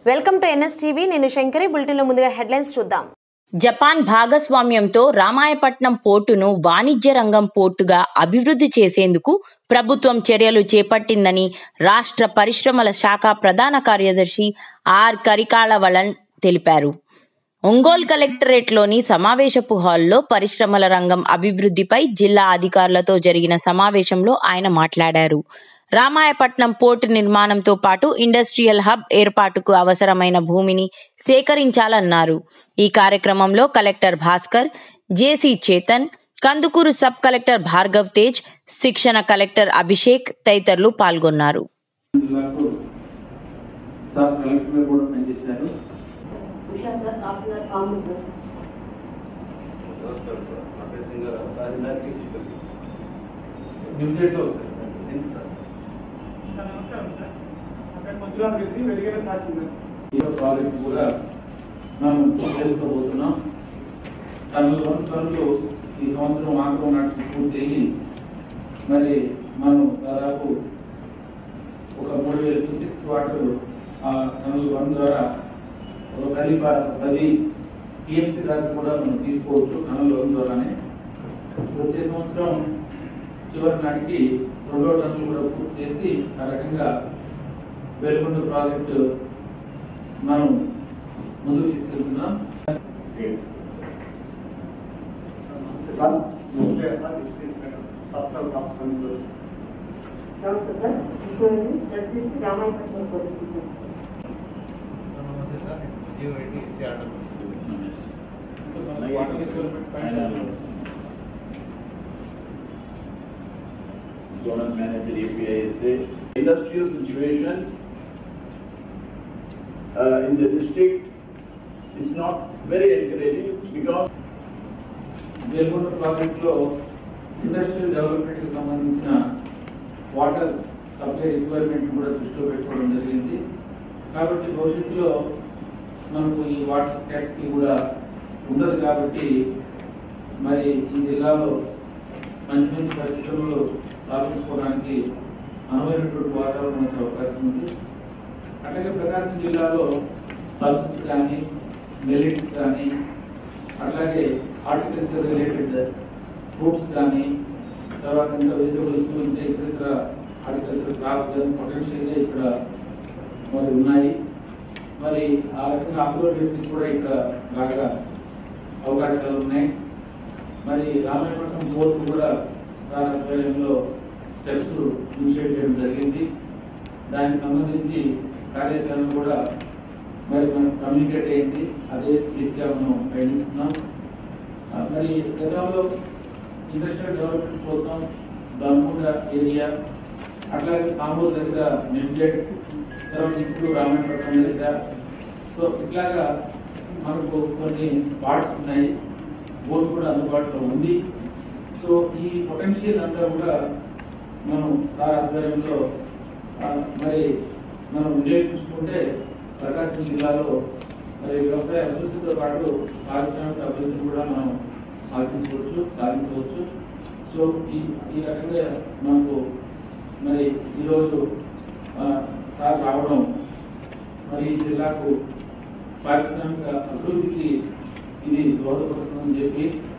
welcome to NS TV నేను శంకరి బులెటిన్లో ముందుగా హెడ్లైన్స్ చూద్దాం జపాన్ భాగస్వామ్యంతో రామాయపట్నం పోర్టును వాణిజ్య రంగం పోర్టుగా అభివృద్ధి చేసేందుకు ప్రభుత్వం చర్యలు చేపట్టిందని రాష్ట్ర పరిశ్రమల శాఖ ప్రధాన కార్యదర్శి ఆర్ కరికాళవలన్ తెలిపారు ఒంగోలు కలెక్టరేట్లోని సమావేశపు హాల్లో పరిశ్రమల రంగం అభివృద్ధిపై జిల్లా అధికారులతో జరిగిన సమావేశంలో ఆయన మాట్లాడారు రామాయపట్నం పోర్టు నిర్మాణంతో పాటు ఇండస్ట్రియల్ హబ్ ఏర్పాటుకు అవసరమైన భూమిని సేకరించాలన్నారు ఈ కార్యక్రమంలో collector Bhaskar JC Chetan Kandukur sub collector Bhargav Tej శిక్షణ కలెక్టర్ అభిషేక్ తదితరులు పాల్గొన్నారు జిల్లాకు సార్ కలెక్టర్ కూడా పనిచేశారు ఉషా సార్ తహసీల్దార్ కాంగ్రెస్ సార్ నమస్కారం సార్ నా పేరు సింగారావు రాజధాని కేసీపల్లి నిమిషంలో తెలుసు సార్ నమస్కారం సార్ నా పేరు మంజునాథ్ రెడ్డి వెలిగేల తహసీల్దార్ ఈ ప్రాజెక్ట్ కూడా మనం చేసుకోబోతున్నాం టన్నులు వన్ టన్నులు ఈ సంవత్సరం ఆగ్రహం నాటికి పూర్తి అయ్యి మరి మనం దాదాపు ఒక మూడు వేల సిక్స్ వాటర్ ఆ టన్నులు వన్ ద్వారా ఒక పది ప- పది టీఎంసీ దాకా కూడా మనం తీసుకోవచ్చు టన్నులు వన్ ద్వారానే వచ్చే సంవత్సరం చివరి నాటికి రెండో టన్నులు కూడా పూర్తి చేసి ఆ రకంగా వెలుగొండ ప్రాజెక్టు మనం ముందుకు తీసుకెళ్తున్నాం సార్ నమస్తే సార్ ఇన్స్పిరేషన్ సాఫ్ట్వేర్ కాప్స్ కంపెనీలో నమస్తే sir Krishnaveni SBC Ramayapatnam police నమస్తే sir GO Reddy CRW water development fund zonal manager API say industrial situation uh, in the district is not very encouraging because Veligonda project లో ఇండస్ట్రియల్ డెవలప్మెంట్ కి సంబంధించిన water supply requirement కూడా దృష్టిలో పెట్టుకోవడం జరిగింది కాబట్టి భవిష్యత్తులో మనకు ఈ వాటర్ స్కాట్స్కి కూడా ఉండదు కాబట్టి మరి ఈ జిల్లాలో మంచి మంచి పరిశ్రమలు స్థాపించుకోవడానికి అనువైనటువంటి వాతావరణం వచ్చే అవకాశం ఉంది అట్లాగే ప్రకాశం జిల్లాలో పల్సెస్ కానీ మిలిట్స్ కానీ అట్లాగే హార్టికల్చర్ రిలేటెడ్ ఫ్రూట్స్ కానీ తర్వాత ఇంకా వెజిటబుల్స్ ఇంకా ఇతర ఇతర హార్టికల్చర్ క్రాప్స్ కానీ పొటెన్షియల్గా ఇక్కడ మరి ఉన్నాయి మరి ఆ రకంగా అప్లోడ్ చేసి కూడా ఇక్కడ బాగా అవకాశాలు ఉన్నాయి మరి రామాయపట్నం పోర్టు కూడా సార్ ఆధ్వర్యంలో స్టెప్స్ ఇనిషియేట్ చేయడం జరిగింది దానికి సంబంధించి కార్యాచరణ కూడా మరి మనకు కమ్యూనికేట్ అయింది అదే దిశగా మనం ప్రయత్నిస్తున్నాం ఆ, మరి గతంలో ఇండస్ట్రియల్ డెవలప్మెంట్ కోసం దమ్ముండ ఏరియా అట్లాగే కాంబూర్ దగ్గర నెమ్జెడ్ తర్వాత ఇప్పుడు రామాయపట్నం దగ్గర సో ఇట్లాగా మనకు కొన్ని స్పాట్స్ ఉన్నాయి బోర్డు కూడా అందుబాటులో ఉంది సో ఈ పొటెన్షియల్ అంతా కూడా మనం సార్ ఆధ్వర్యంలో ఆ, మరి మనం వినియోగించుకుంటే ప్రకాశం జిల్లాలో మరి వ్యవసాయ అభివృద్ధితో పాటు పారిశ్రామిక అభివృద్ధిని కూడా మనం ఆశించవచ్చు సాధించవచ్చు సో ఈ ఈ రకంగా మనకు మరి ఈరోజు ఆ, సార్ రావడం మరి ఈ జిల్లాకు పారిశ్రామిక అభివృద్ధికి ఇది దోహదపడుతుందని చెప్పి